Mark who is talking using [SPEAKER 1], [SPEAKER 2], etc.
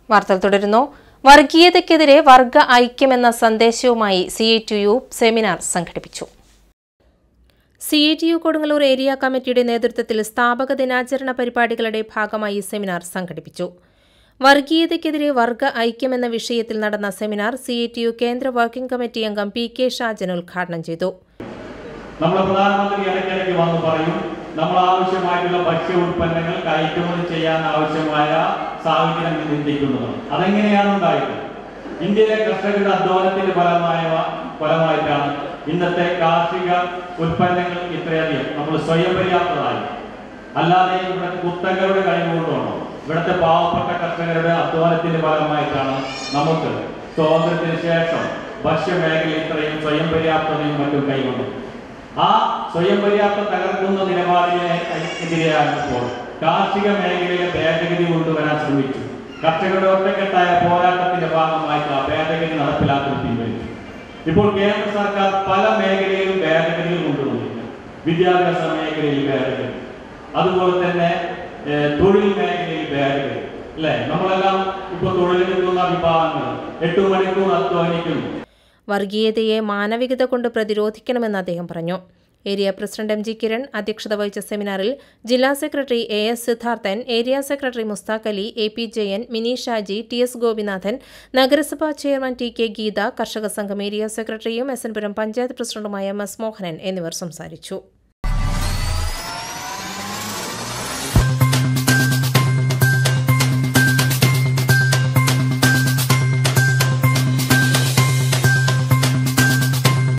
[SPEAKER 1] വാർത്തകൾ തുടരുന്നു വർഗീയതയ്ക്കെതിരെ വർഗ ഐക്യമെന്ന സന്ദേശവുമായി C I T U seminar സംഘടിപ്പിച്ചു C I T U Kodungallur area കമ്മിറ്റിയുടെ നേതൃത്വത്തിൽ സ്ഥാപക ദിനാചരണ പരിപാടികളുടെ ഭാഗമായി സെമിനാർ സംഘടിപ്പിച്ചു വർഗീയതയ്ക്കെതിരെ വർഗ ഐക്യമെന്ന വിഷയത്തിൽ നടന്ന seminar C I T U കേന്ദ്ര വർക്കിംഗ് കമ്മിറ്റി അംഗം പി കെ ഷാജൻ ഉദ്ഘാടനം ചെയ്തു
[SPEAKER 2] നമ്മുടെ പ്രധാനമന്ത്രി ഇടയ്ക്കിടയ്ക്ക് വന്ന് പറയും നമ്മൾ ആവശ്യമായിട്ടുള്ള ഭക്ഷ്യ ഉൽപ്പന്നങ്ങൾ കയറ്റുമതി ചെയ്യാൻ ആവശ്യമായ സാഹചര്യം ചിന്തിക്കുന്നത് അതെങ്ങനെയാണ് ഉണ്ടായത് ഇന്ത്യയിലെ കർഷകരുടെ അധ്വാനത്തിന്റെ ഫലമായ ഫലമായിട്ടാണ് ഇന്നത്തെ കാർഷിക ഉൽപ്പന്നങ്ങൾ ഇത്രയധികം നമ്മൾ സ്വയം പര്യാപ്തരായി അല്ലാതെ ഇവിടെ കുത്തകളുടെ കഴിവുകൊണ്ടാണോ ഇവിടുത്തെ പാവപ്പെട്ട കർഷകരുടെ അധ്വാനത്തിന്റെ ഫലമായിട്ടാണ് നമുക്ക് സ്വാതന്ത്ര്യത്തിന് ശേഷം ഭക്ഷ്യമേഖല ഇത്രയും സ്വയം പര്യാപ്തതയും മറ്റും കൈകൊണ്ടത് ആ സ്വയം പര്യാപ്തം തകർക്കുന്ന നിലപാടിനെ എതിരെയാണ് ഇപ്പോൾ കാർഷിക മേഖലയിലെ ഭേദഗതി കൊണ്ടുവരാൻ ശ്രമിച്ചു കർഷകരുടെ ഒറ്റക്കെട്ടായ പോരാട്ടത്തിന്റെ ഭാഗമായിട്ട് ആ ഭേദഗതി നടപ്പിലാക്കാൻ തീരുമാനിച്ചു ഇപ്പോൾ കേന്ദ്ര സർക്കാർ പല മേഖലയിലും ഭേദഗതികൾ കൊണ്ടുവന്നിട്ടുണ്ട് വിദ്യാഭ്യാസ മേഖലയിൽ ഭേദഗതി അതുപോലെ തന്നെ ഏഹ്, തൊഴിൽ മേഖലയിൽ ഭേദഗതി അല്ലെ നമ്മളെല്ലാം ഇപ്പോൾ തൊഴിലെടുക്കുന്ന വിഭാഗങ്ങൾ എട്ടു മണിക്കൂർ അധ്വാനിക്കുന്നു
[SPEAKER 1] വർഗീയതയെ മാനവികത കൊണ്ട് പ്രതിരോധിക്കണമെന്ന് അദ്ദേഹം പറഞ്ഞു area president M G Kiran അധ്യക്ഷത വഹിച്ച സെമിനാറിൽ ജില്ലാ secretary A S Siddharthan area secretary Mustaq Ali A P Jayan Mini Shaji T S Gopinathan നഗരസഭാ ചെയർമാൻ ടി കെ ഗീത കർഷക സംഘം ഏരിയ സെക്രട്ടറിയും എസ് എൻ പുരം പഞ്ചായത്ത് പ്രസിഡന്റുമായ എം എസ് മോഹനൻ എന്നിവർ സംസാരിച്ചു